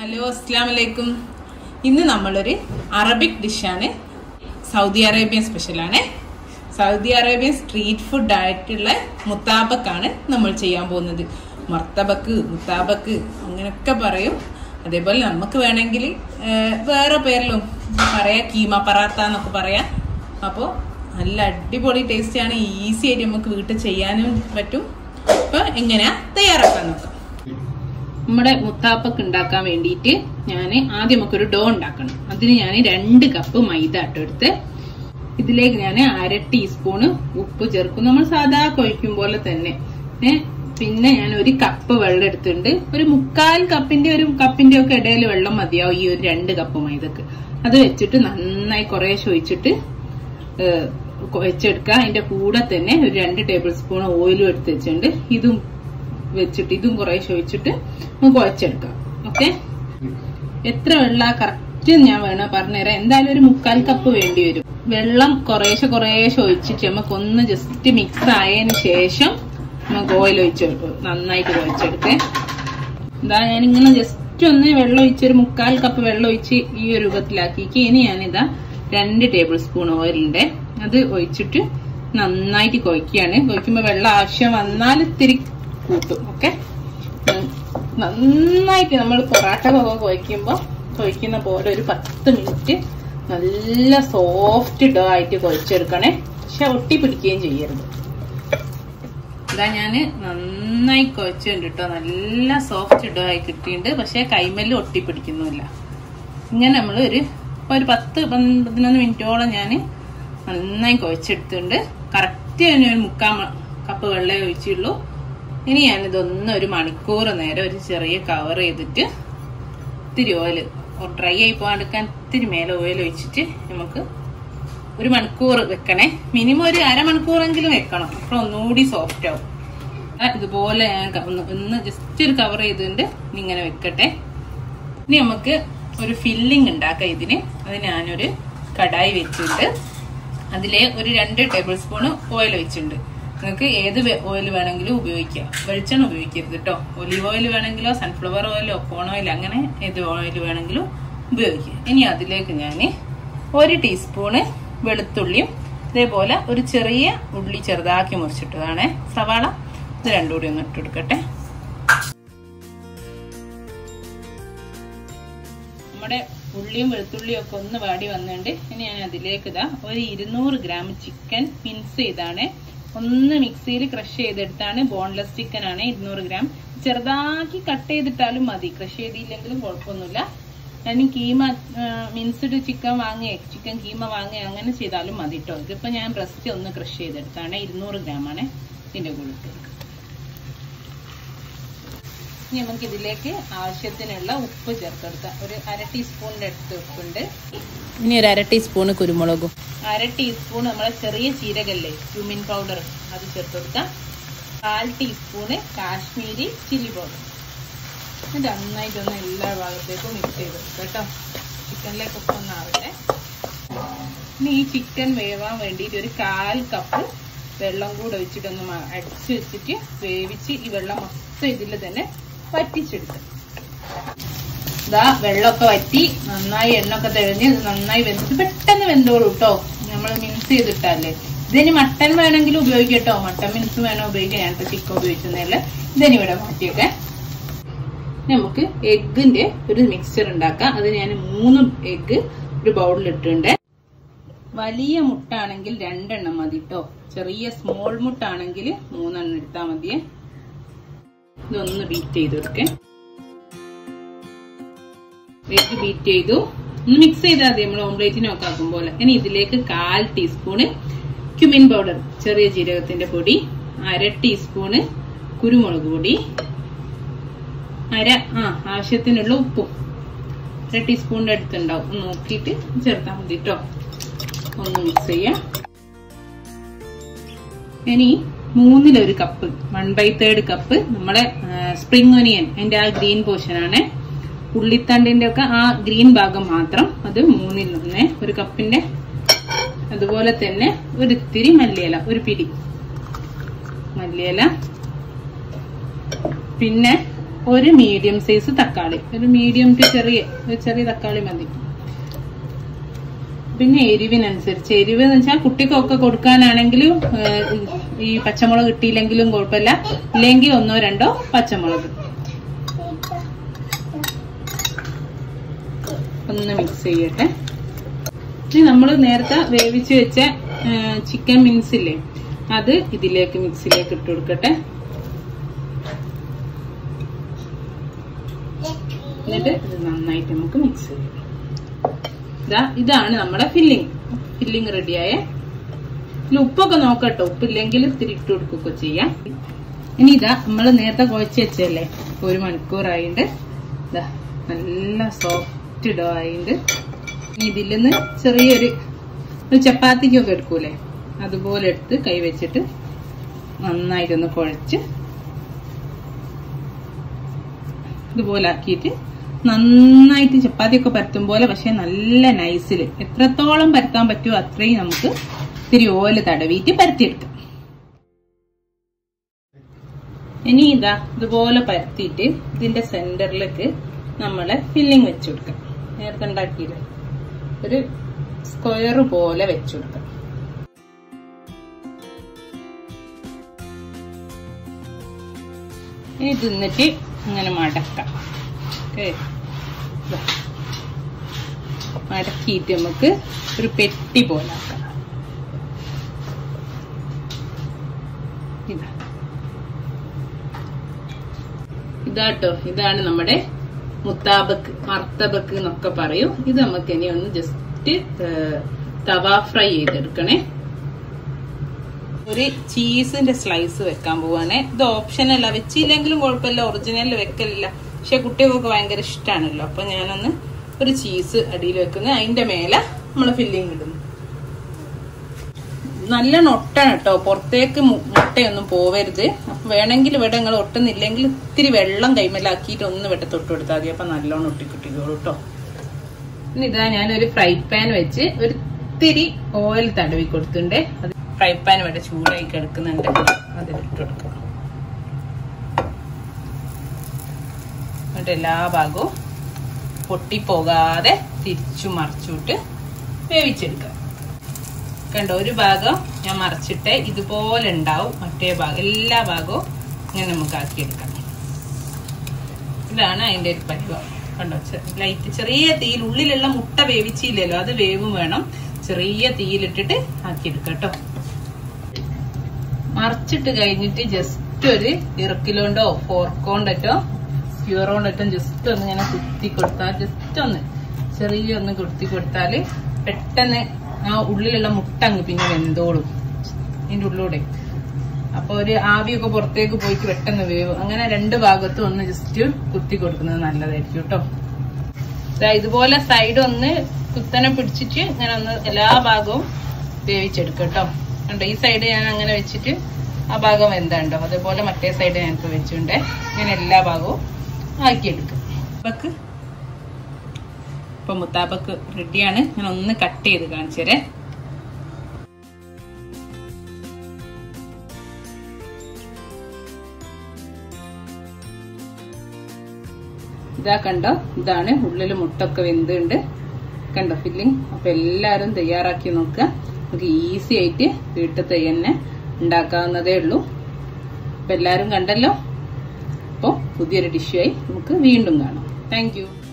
Hello അസ്സാം വലൈക്കും ഇന്ന് നമ്മളൊരു അറബിക് ഡിഷാണ് സൗദി അറേബ്യൻ സ്പെഷ്യലാണ് സൗദി അറേബ്യൻ സ്ട്രീറ്റ് ഫുഡ് ആയിട്ടുള്ള മുത്താബക്കാണ് നമ്മൾ ചെയ്യാൻ പോകുന്നത് മർത്തബക്ക് മുത്താബക്ക് അങ്ങനെയൊക്കെ പറയും അതേപോലെ നമുക്ക് വേണമെങ്കിൽ വേറെ പേരിലും പറയാം കീമ പറാത്ത എന്നൊക്കെ പറയാം അപ്പോൾ നല്ല അടിപൊളി ടേസ്റ്റാണ് ഈസി ആയിട്ട് നമുക്ക് വീട്ടിൽ ചെയ്യാനും പറ്റും അപ്പോൾ എങ്ങനെയാ തയ്യാറാക്കാൻ നോക്കാം നമ്മുടെ മുത്താപ്പക്ക് ഉണ്ടാക്കാൻ വേണ്ടിയിട്ട് ഞാൻ ആദ്യം നമുക്ക് ഒരു ഡോ ഉണ്ടാക്കണം അതിന് ഞാൻ രണ്ട് കപ്പ് മൈദ ഇട്ട് എടുത്ത് ഇതിലേക്ക് ഞാൻ അര ടീസ്പൂണ് ഉപ്പ് ചേർക്കും നമ്മൾ സാധാ കൊഴിക്കും പോലെ തന്നെ ഏ, പിന്നെ ഞാൻ ഒരു കപ്പ് വെള്ളം എടുത്തിട്ടുണ്ട് ഒരു മുക്കാൽ കപ്പിന്റെ ഒരു കപ്പിന്റെ ഒക്കെ ഇടയിൽ വെള്ളം മതിയാവും ഈ ഒരു രണ്ട് കപ്പ് മൈദക്ക് അത് വെച്ചിട്ട് നന്നായി കുറേശ്ശെ ഒഴിച്ചിട്ട് ഏഹ്, കുഴച്ചെടുക്കുക അതിന്റെ കൂടെ തന്നെ ഒരു രണ്ട് ടേബിൾ സ്പൂൺ ഓയിലും എടുത്ത് വെച്ചിട്ടുണ്ട് ഇതും വെച്ചിട്ട് ഇതും കുറേശ്ശെ ഒഴിച്ചിട്ട് നമുക്ക് കുഴച്ചെടുക്കാം ഓക്കെ എത്ര വെള്ള കറക്റ്റ് ഞാൻ വേണം പറഞ്ഞുതരാം എന്തായാലും ഒരു മുക്കാൽ കപ്പ് വേണ്ടി വരും വെള്ളം കുറേശ്ശെ കുറേശ്ശെ ഒഴിച്ചിട്ട് നമുക്ക് ഒന്ന് ജസ്റ്റ് മിക്സ് ആയതിനു ശേഷം നമുക്ക് ഓയിൽ ഒഴിച്ചെടുക്കും നന്നായിട്ട് കുഴച്ചെടുക്കേ ഇതാ ഞാനിങ്ങനെ ജസ്റ്റ് ഒന്ന് വെള്ളം ഒഴിച്ച് ഒരു മുക്കാൽ കപ്പ് വെള്ളം ഒഴിച്ച് ഈ ഒരു രൂപത്തിലാക്കിക്ക് ഇനി ഞാനിതാ രണ്ട് ടേബിൾ സ്പൂൺ ഓയിലുണ്ട് അത് ഒഴിച്ചിട്ട് നന്നായിട്ട് കുഴക്കുകയാണ് കുഴക്കുമ്പോൾ വെള്ളം ആവശ്യം വന്നാൽ ഇത്തിരി കൂട്ടും ഓക്കെ നന്നായിട്ട് നമ്മൾ പൊറാട്ടക്കൊക്കെ കുഴക്കുമ്പോൾ കുഴക്കുന്ന പോലെ ഒരു പത്ത് മിനിറ്റ് നല്ല സോഫ്റ്റ് ഡോ ആയിട്ട് കുഴച്ചെടുക്കണേ പക്ഷെ ഒട്ടി പിടിക്കുകയും ചെയ്യരുത് ഇതാ ഞാന് നന്നായി കുഴച്ചുണ്ട് കേട്ടോ നല്ല സോഫ്റ്റ് ഡോ ആയി കിട്ടിയിട്ടുണ്ട് പക്ഷെ കൈമല് ഒട്ടിപ്പിടിക്കുന്നില്ല ഇങ്ങനെ നമ്മൾ ഒരു ഇപ്പൊ ഒരു പത്ത് പന്ത് പതിനൊന്ന് മിനിറ്റോളം ഞാൻ നന്നായി കുഴച്ചെടുത്തിട്ടുണ്ട് കറക്റ്റ് തന്നെ ഒരു മുക്കാൽ മ- കപ്പ് വെള്ളമേ ഒഴിച്ചുള്ളൂ ഇനി ഞാനിതൊന്ന് ഒരു മണിക്കൂർ നേരം ഒരു ചെറിയ കവർ ചെയ്തിട്ട് ഇത്തിരി ഓയിൽ ഡ്രൈ ആയി പോകാണ്ടിരിക്കാൻ ഇത്തിരി മേലെ ഓയിൽ ഒഴിച്ചിട്ട് നമുക്ക് ഒരു മണിക്കൂർ വെക്കണേ മിനിമം ഒരു അരമണിക്കൂറെങ്കിലും വെക്കണം അപ്പോൾ ഒന്നുകൂടി സോഫ്റ്റ് ആവും ആ, ഇതുപോലെ ഞാൻ ക- ഒന്ന് ഒന്ന് ജസ്റ്റ് ഒരു കവർ ചെയ്തുകൊണ്ട് ഇനി ഇങ്ങനെ വെക്കട്ടെ ഇനി നമുക്ക് ഒരു ഫില്ലിംഗ് ഉണ്ടാക്കാം ഇതിന് അത് ഞാനൊരു കടായി വെച്ചിട്ടുണ്ട് അതിലെ ഒരു രണ്ട് ടേബിൾ സ്പൂൺ ഓയിൽ വെച്ചിട്ടുണ്ട് നിങ്ങൾക്ക് ഏത് ഓയിൽ വേണമെങ്കിലും ഉപയോഗിക്കാം വെളിച്ചെണ്ണ ഉപയോഗിക്കരുത് കേട്ടോ ഒലിവ് ഓയിൽ വേണമെങ്കിലോ സൺഫ്ലവർ ഓയിലോ കോൺ ഓയിൽ അങ്ങനെ ഏത് ഓയിൽ വേണമെങ്കിലും ഉപയോഗിക്കാം ഇനി അതിലേക്ക് ഞാൻ ഒരു ടീസ്പൂണ് വെളുത്തുള്ളിയും ഇതേപോലെ ഒരു ചെറിയ ഉള്ളി ചെറുതാക്കി മുറിച്ചിട്ടതാണ് സവാള ഇത് രണ്ടും കൂടി ഒന്ന് ഇട്ടെടുക്കട്ടെ നമ്മുടെ ഉള്ളിയും വെളുത്തുള്ളിയും ഒക്കെ ഒന്ന് വാടി വന്നിട്ടുണ്ട് ഇനി ഞാൻ അതിലേക്ക് ഇതാ ഒരു ഇരുന്നൂറ് ഗ്രാം ചിക്കൻ മിൻസ് ചെയ്താണ് ഒന്ന് മിക്സിയിൽ ക്രഷ് ചെയ്തെടുത്താണ് ബോൺലെസ് ചിക്കൻ ആണ് ഇരുന്നൂറ് ഗ്രാം ചെറുതാക്കി കട്ട് ചെയ്തിട്ടാലും മതി ക്രഷ് ചെയ്തില്ലെങ്കിലും കുഴപ്പമൊന്നുമില്ല ഞാൻ കീമ മിൻസ്ഡ് ചിക്കൻ വാങ്ങി ചിക്കൻ കീമ വാങ്ങി അങ്ങനെ ചെയ്താലും മതി കേട്ടോ ഇതിപ്പോ ഞാൻ ബ്രസ്റ്റ് ഒന്ന് ക്രഷ് ചെയ്തെടുത്താണ് ഇരുന്നൂറ് ഗ്രാം ആണ് ഇതിന്റെ കൂടെ ഇട്ട് കൊടുക്കുക. ഇനി നമുക്ക് ഇതിലേക്ക് ആവശ്യത്തിനുള്ള ഉപ്പ് ചേർത്തെടുക്കാം ഒരു അര ടീസ്പൂണിന്റെ അടുത്ത് ഉപ്പുണ്ട് ഇനി ഒരു അര ടീസ്പൂൺ കുരുമുളകും അര ടീസ്പൂൺ നമ്മളെ ചെറിയ ചീരകല്ലേ ക്യൂമിൻ പൗഡർ അത് ചേർത്തെടുക്കാം കാൽ ടീസ്പൂണ് കാശ്മീരി ചില്ലി പൗഡർ ഇത് നന്നായിട്ടൊന്ന് എല്ലാ ഭാഗത്തേക്കും മിക്സ് ചെയ്ത് കൊടുക്കാം കേട്ടോ ചിക്കനിലേക്കൊക്കെ ഒന്ന് ആവട്ടെ ഇനി ഈ ചിക്കൻ വേവാൻ വേണ്ടിയിട്ട് ഒരു കാൽ കപ്പ് വെള്ളം കൂടെ ഒഴിച്ചിട്ടൊന്ന് മ- അടിച്ച് വെച്ചിട്ട് വേവിച്ച് ഈ വെള്ളം മൊത്തം ഇതിൽ തന്നെ വറ്റിച്ചെടുക്കും ഇതാ വെള്ളമൊക്കെ വറ്റി നന്നായി എണ്ണൊക്കെ തെളിഞ്ഞ് ഇത് നന്നായി വെന്ത് പെട്ടെന്ന് വെന്തോളൂ കേട്ടോ നമ്മൾ മിൻസ് ചെയ്തിട്ടല്ലേ ഇതിന് മട്ടൻ വേണമെങ്കിലും ഉപയോഗിക്കാം കേട്ടോ മട്ടൻ മിൻസ് വേണം ഉപയോഗിക്കാം ഞാനിപ്പോ ചിക്കൻ ഉപയോഗിച്ചതല്ല ഇതിന് ഇവിടെ മാറ്റിയൊക്കെ നമുക്ക് എഗ്ഗിന്റെ ഒരു മിക്സ്ചർ ഉണ്ടാക്കാം അത് ഞാൻ മൂന്ന് എഗ്ഗ് ഒരു ബൗളിൽ ഇട്ടിട്ടുണ്ട് വലിയ മുട്ടാണെങ്കിൽ രണ്ടെണ്ണം മതി കേട്ടോ ചെറിയ സ്മോൾ മുട്ടാണെങ്കിൽ മൂന്നെണ്ണം എടുത്താൽ മതിയേ ഇതൊന്ന് ബീറ്റ് ചെയ്ത് കൊടുക്കേ എഗ്ഗ് ബീറ്റ് ചെയ്തു ഒന്ന് മിക്സ് ചെയ്താൽ മതി നമ്മൾ ഓംലേറ്റിനൊക്കെ ആക്കും പോലെ ഇനി ഇതിലേക്ക് കാൽ ടീസ്പൂണ് ക്യുമിൻ പൗഡർ ചെറിയ ജീരകത്തിന്റെ പൊടി അര ടീസ്പൂണ് കുരുമുളക് പൊടി അര ആ ആവശ്യത്തിനുള്ള ഉപ്പും അര ടീസ്പൂണിന്റെ അടുത്തുണ്ടാവും ഒന്ന് നോക്കിയിട്ട് ചേർത്താൽ മതി കേട്ടോ ഒന്ന് മിക്സ് ചെയ്യാം ഇനി മൂന്നിലൊരു cup one by third cup നമ്മളെ സ്പ്രിംഗ് ഒനിയൻ അതിന്റെ ആ ഗ്രീൻ പോർഷൻ ആണ് ഉള്ളിത്തണ്ടിന്റെ ഒക്കെ ആ ഗ്രീൻ ഭാഗം മാത്രം അത് മൂന്നിൽ ഒന്ന് ഒരു കപ്പിന്റെ അതുപോലെ തന്നെ ഒരു ഇത്തിരി മല്ലിയില ഒരു പിടി മല്ലിയില പിന്നെ ഒരു മീഡിയം സൈസ് തക്കാളി ഒരു മീഡിയം ടു ചെറിയ ഒരു ചെറിയ തക്കാളി മതി പിന്നെ എരിവിനനുസരിച്ച് എരിവ് എന്ന് വെച്ചാൽ കുട്ടിക്കൊക്കെ കൊടുക്കാനാണെങ്കിലും ഏഹ്, ഈ പച്ചമുളക് കിട്ടിയില്ലെങ്കിലും കുഴപ്പമില്ല ഇല്ലെങ്കിൽ ഒന്നോ രണ്ടോ പച്ചമുളക് ഒന്ന് മിക്സ് ചെയ്യട്ടെ ഇനി നമ്മൾ നേരത്തെ വേവിച്ച് വെച്ച ചിക്കൻ മിൻസ് ഇല്ലേ അത് ഇതിലേക്ക് മിക്സിലേക്ക് ഇട്ട് കൊടുക്കട്ടെ എന്നിട്ട് ഇത് നന്നായിട്ട് നമുക്ക് മിക്സ് ചെയ്യാം ഇതാ ഇതാണ് നമ്മുടെ ഫില്ലിങ് ഫില്ലിങ് റെഡിയായ ഇതിൽ ഉപ്പൊക്കെ നോക്കട്ടോ ഉപ്പില്ലെങ്കിൽ ഇത്തിരി ഇട്ട് കൊടുക്കുകയൊക്കെ ചെയ്യാം ഇനി ഇതാ നമ്മൾ നേരത്തെ കുഴച്ച് വെച്ചല്ലേ ഒരു മണിക്കൂറായിട്ട് ഇതാ നല്ല സോഫ്റ്റ് ഡോ ആയിട്ട് ഇനി ഇതിൽ നിന്ന് ചെറിയൊരു ഒരു ചപ്പാത്തിക്കൊക്കെ എടുക്കൂലേ അതുപോലെ എടുത്ത് കൈ വെച്ചിട്ട് നന്നായിട്ടൊന്ന് കുഴച്ച് ഇതുപോലെ ആക്കിയിട്ട് നന്നായിട്ട് ചപ്പാത്തിയൊക്കെ പരത്തും പോലെ പക്ഷെ നല്ല നൈസിൽ എത്രത്തോളം പരത്താൻ പറ്റുമോ അത്രയും നമുക്ക് ഇത്തിരി ഓല് തടവിയിട്ട് പരത്തിയെടുക്കാം ഇനി ഇതാ ഇതുപോലെ പരത്തിയിട്ട് ഇതിന്റെ സെന്ററിലേക്ക് നമ്മളെ ഫില്ലിങ് വെച്ചു കൊടുക്കാം നേരത്തെ ഉണ്ടാക്കിയില്ലേ ഒരു സ്ക്വയർ പോലെ വെച്ചു കൊടുക്കാം ഇനി തിന്നിട്ട് ഇങ്ങനെ മടക്കാം ഓക്കേ ദാ. മടക്കിയിട്ട് നമുക്ക് ഒരു പെട്ടി പോലെ ആക്കാം ഇതാ ഇതാട്ടോ ഇതാണ് നമ്മുടെ മുത്താബക്ക് മർത്തബക്ക് എന്നൊക്കെ പറയും ഇത് നമുക്ക് ഇനി ഒന്ന് ജസ്റ്റ് തവ ഫ്രൈ ചെയ്തെടുക്കണേ ഒരു ചീസിന്റെ സ്ലൈസ് വെക്കാൻ പോവാണേ ഇത് ഓപ്ഷനല്ല വെച്ചില്ലെങ്കിലും കുഴപ്പമില്ല ഒറിജിനൽ വെക്കലില്ല പക്ഷെ കുട്ടികൾക്ക് ഭയങ്കര ഇഷ്ടമാണല്ലോ അപ്പൊ ഞാനൊന്ന് ഒരു ചീസ് അടിയിൽ വെക്കുന്നത് അതിന്റെ മേലെ നമ്മൾ ഫില്ലിങ് ഇടുന്നു നല്ല ഒട്ടാണ് കേട്ടോ പുറത്തേക്ക് മു- മുട്ടയൊന്നും പോവരുത് അപ്പൊ വേണമെങ്കിൽ ഇവിടെ നിങ്ങൾ ഒട്ടുന്നില്ലെങ്കിൽ ഇത്തിരി വെള്ളം കൈമലാക്കിയിട്ട് ഒന്ന് വെട്ട തൊട്ട് കൊടുത്താൽ മതി അപ്പൊ നല്ലോണം ഒട്ടിക്കിട്ടിക്കോളൂ കേട്ടോ ഇനി ഇതാ ഞാനൊരു ഫ്രൈ പാൻ വെച്ച് ഒരു ഇത്തിരി ഓയിൽ തടവി കൊടുത്തിട്ടുണ്ട് അത് ഫ്രൈ പാൻ ഇവിടെ ചൂടായി കിടക്കുന്നുണ്ട് അതിലിട്ട് കൊടുക്കാം എന്നിട്ട് എല്ലാ ഭാഗവും പൊട്ടിപ്പോകാതെ തിരിച്ചു മറിച്ചിട്ട് വേവിച്ചെടുക്കാം കണ്ടോ ഒരു ഭാഗം ഞാൻ മറിച്ചിട്ട് ഇതുപോലെ ഉണ്ടാവും മറ്റേ ഭാഗം എല്ലാ ഭാഗവും ഇങ്ങനെ നമുക്ക് ആക്കിയെടുക്കാം ഇതാണ് അതിന്റെ ഒരു പരിവം കണ്ടോ ചെ- ലൈറ്റ് ചെറിയ തീയിൽ ഉള്ളിലുള്ള മുട്ട വേവിച്ചില്ലല്ലോ അത് വേവും വേണം ചെറിയ തീയിലിട്ടിട്ട് ആക്കിയെടുക്കാം കേട്ടോ മറിച്ചിട്ട് കഴിഞ്ഞിട്ട് ജസ്റ്റ് ഒരു ഇറക്കിലോണ്ടോ ഫോർക്കോണ്ടോ സ്ക്യൂറോണ്ടോ ജസ്റ്റ് ഒന്ന് ഇങ്ങനെ കുത്തി കൊടുത്താൽ ജസ്റ്റ് ഒന്ന് ചെറിയ ഒന്ന് കുത്തി കൊടുത്താല് പെട്ടെന്ന് ആ ഉള്ളിലുള്ള മുട്ട അങ്ങ് പിന്നെ വെന്തോളും ഇതിന്റെ ഉള്ളിലൂടെ അപ്പൊ ഒരു ആവിയൊക്കെ പുറത്തേക്ക് പോയിട്ട് പെട്ടെന്ന് വേവും അങ്ങനെ രണ്ട് ഭാഗത്തും ഒന്ന് ജസ്റ്റ് കുത്തി കൊടുക്കുന്നത് നല്ലതായിരിക്കും കേട്ടോ ദാ ഇതുപോലെ സൈഡ് ഒന്ന് കുത്തനെ പിടിച്ചിട്ട് ഇങ്ങനെ ഒന്ന് എല്ലാ ഭാഗവും വേവിച്ചെടുക്കും കേട്ടോ കണ്ടോ ഈ സൈഡ് ഞാൻ അങ്ങനെ വെച്ചിട്ട് ആ ഭാഗം എന്താണ്ടോ അതേപോലെ മറ്റേ സൈഡ് ഞങ്ങൾക്ക് വെച്ചിട്ടുണ്ട് ഇങ്ങനെ എല്ലാ ഭാഗവും ആക്കിയെടുക്കും മുത്താബക്ക് ഇപ്പൊ മുത്താബക്ക് റെഡിയാണ് ഞാൻ ഒന്ന് കട്ട് ചെയ്ത് കാണിച്ചു തരേ ഇതാ കണ്ടോ ഇതാണ് ഉള്ളിൽ മുട്ടൊക്കെ വെന്തുണ്ട് കണ്ടോ ഫില്ലിങ് അപ്പൊ എല്ലാരും തയ്യാറാക്കി നോക്കുക നമുക്ക് ഈസി ആയിട്ട് വീട്ടിൽ തന്നെ ഉണ്ടാക്കാവുന്നതേ ഉള്ളൂ അപ്പൊ എല്ലാരും കണ്ടല്ലോ അപ്പോൾ പുതിയൊരു ഡിഷുമായി നമുക്ക് വീണ്ടും കാണാം താങ്ക്